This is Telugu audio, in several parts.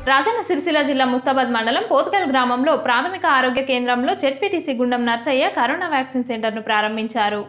రాజన్న సిరిసిల్ల జిల్లా ముస్తాబాద్ మండలం పోతుగల్ గ్రామంలో ప్రాథమిక ఆరోగ్య కేంద్రంలో జెడ్పీటీసీ గుండం నర్సయ్య కరోనా వ్యాక్సిన్ సెంటర్ను ప్రారంభించారు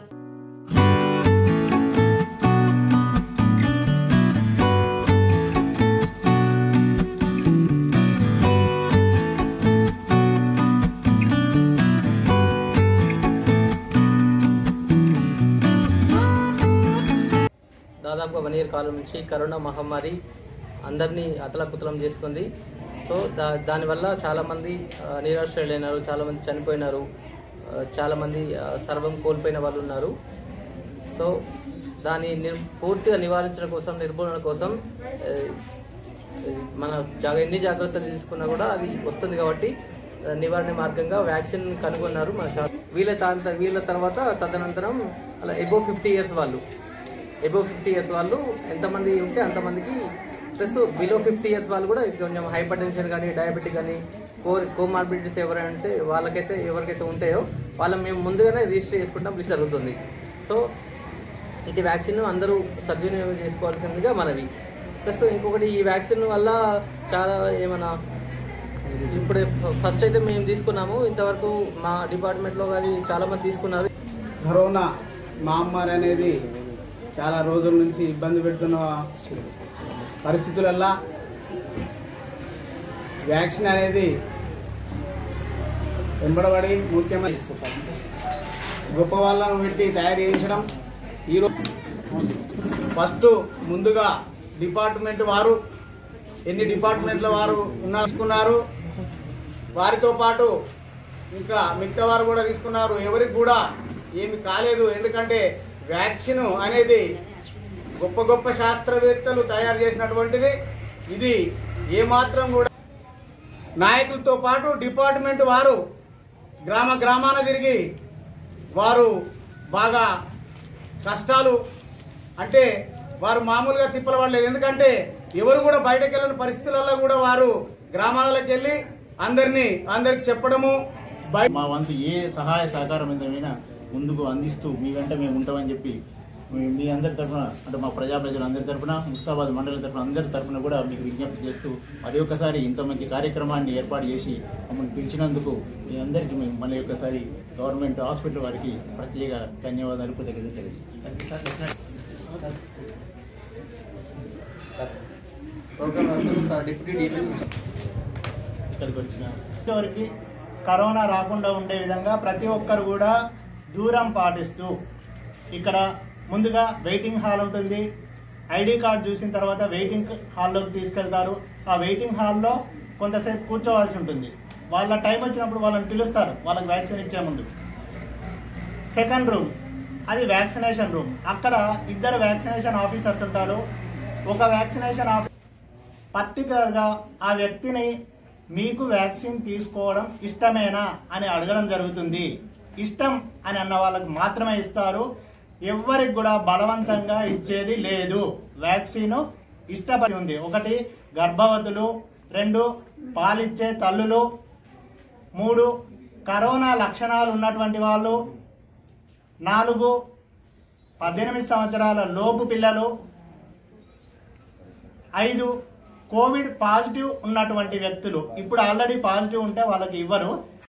దాదాపుగా వన్ ఇయర్ కాలం నుంచి కరోనా మహమ్మారి అందరినీ అతలకుతలం చేస్తుంది సో దా దానివల్ల చాలామంది ఆ, నిరాశ్రయులైనారు చాలామంది చనిపోయినారు ఆ, చాలామంది ఆ, సర్వం కోల్పోయిన వాళ్ళు ఉన్నారు సో దాని నిర్ పూర్తిగా నివారించడం కోసం నిర్మూలన కోసం ఆ, మన జాగ ఎన్ని జాగ్రత్తలు తీసుకున్నా కూడా అది వస్తుంది కాబట్టి ఆ, నివారణ మార్గంగా వ్యాక్సిన్ కనుగొన్నారు మన షా వీళ్ళ తా- వీళ్ళ తర్వాత తదనంతరం అలా ఎబో ఫిఫ్టీ ఇయర్స్ వాళ్ళు ఎబో ఫిఫ్టీ ఇయర్స్ వాళ్ళు ఎంతమంది ఉంటే అంతమందికి ప్లస్ బిలో ఫిఫ్టీ ఇయర్స్ వాళ్ళు కూడా కొంచెం హైపర్ టెన్షన్ కానీ డయాబెటిక్ కానీ కో కోమార్బిడిటీస్ ఎవరైనా ఉంటే వాళ్ళకైతే ఎవరికైతే ఉంటాయో వాళ్ళని మేము ముందుగానే రిజిస్టర్ చేసుకుంటాం లిస్ట్ జరుగుతుంది సో ఇటు వ్యాక్సిన్ అందరూ సద్వినియోగం చేసుకోవాల్సిందిగా మనవి ప్లస్ ఇంకొకటి ఈ వ్యాక్సిన్ వల్ల చాలా ఏమైనా ఇప్పుడు ఫస్ట్ అయితే మేము తీసుకున్నాము ఇంతవరకు మా డిపార్ట్మెంట్లో కానీ చాలా మంది తీసుకున్నారు కరోనా మహమ్మారి అనేది చాలా రోజుల నుంచి ఇబ్బంది పెడుతున్న పరిస్థితులల్లా వ్యాక్సిన్ అనేది వెంబడబడి ముఖ్యమైన గొప్ప వాళ్ళను పెట్టి తయారు చేయించడం ఈరోజు ఫస్ట్ ముందుగా డిపార్ట్మెంట్ వారు ఎన్ని డిపార్ట్మెంట్ల వారు ఉన్నాసుకున్నారు వారితో పాటు ఇంకా మిగతా వారు కూడా తీసుకున్నారు ఎవరికి కూడా ఏమి కాలేదు ఎందుకంటే వ్యాక్సిన్ అనేది గొప్ప గొప్ప శాస్త్రవేత్తలు తయారు చేసినటువంటిది ఇది ఏమాత్రం కూడా నాయకులతో పాటు డిపార్ట్మెంట్ వారు గ్రామ గ్రామాన తిరిగి వారు బాగా కష్టాలు అంటే వారు మామూలుగా తిప్పల పడలేదు ఎందుకంటే ఎవరు కూడా బయటకు వెళ్ళని పరిస్థితులలో కూడా వారు గ్రామాలకు వెళ్ళి అందరినీ అందరికి చెప్పడము బయ- మా వంతు ఏ సహాయ సహకారం ఏదైనా ముందుకు అందిస్తూ మీ వెంట మేము ఉంటామని చెప్పి మీ- మీ అందరి తరఫున అంటే మా ప్రజా ప్రజలు అందరి తరఫున ముస్తాబాద్ మండలి తరఫున అందరి తరఫున కూడా మీకు విజ్ఞప్తి చేస్తూ మరి ఒక్కసారి ఇంత మంచి కార్యక్రమాన్ని ఏర్పాటు చేసి మమ్మల్ని పిలిచినందుకు మీ అందరికీ మేము మళ్ళీ ఒక్కసారి గవర్నమెంట్ హాస్పిటల్ వారికి ప్రత్యేక ధన్యవాదాలు కృతజ్ఞతలు తెలియజేస్తాం ప్రోగ్రామ్ డిప్యూటీ డిఎంఎస్ ఇక్కడికి వచ్చిన వరకు కరోనా రాకుండా ఉండే విధంగా ప్రతి ఒక్కరు కూడా దూరం పాటిస్తూ ఇక్కడ ముందుగా వెయిటింగ్ హాల్ ఉంటుంది ఐడి కార్డ్ చూసిన తర్వాత వెయిటింగ్ హాల్లోకి తీసుకెళ్తారు ఆ వెయిటింగ్ హాల్లో కొంతసేపు కూర్చోవాల్సి ఉంటుంది వాళ్ళ టైం వచ్చినప్పుడు వాళ్ళని పిలుస్తారు వాళ్ళకి వ్యాక్సిన్ ఇచ్చే ముందు సెకండ్ రూమ్ అది వ్యాక్సినేషన్ రూమ్ అక్కడ ఇద్దరు వ్యాక్సినేషన్ ఆఫీసర్స్ ఉంటారు ఒక వ్యాక్సినేషన్ ఆఫీ పర్టికులర్గా ఆ వ్యక్తిని మీకు వ్యాక్సిన్ తీసుకోవడం ఇష్టమేనా అని అడగడం జరుగుతుంది ఇష్టం అని అన్న వాళ్ళకి మాత్రమే ఇస్తారు ఎవ్వరికి కూడా బలవంతంగా ఇచ్చేది లేదు వ్యాక్సిన్ ఇష్టపడి ఉంది ఒకటి గర్భవతులు రెండు పాలిచ్చే తల్లులు మూడు కరోనా లక్షణాలు ఉన్నటువంటి వాళ్ళు నాలుగు పద్దెనిమిది సంవత్సరాల లోపు పిల్లలు ఐదు కోవిడ్ పాజిటివ్ ఉన్నటువంటి వ్యక్తులు ఇప్పుడు ఆల్రెడీ పాజిటివ్ ఉంటే వాళ్ళకి ఇవ్వరు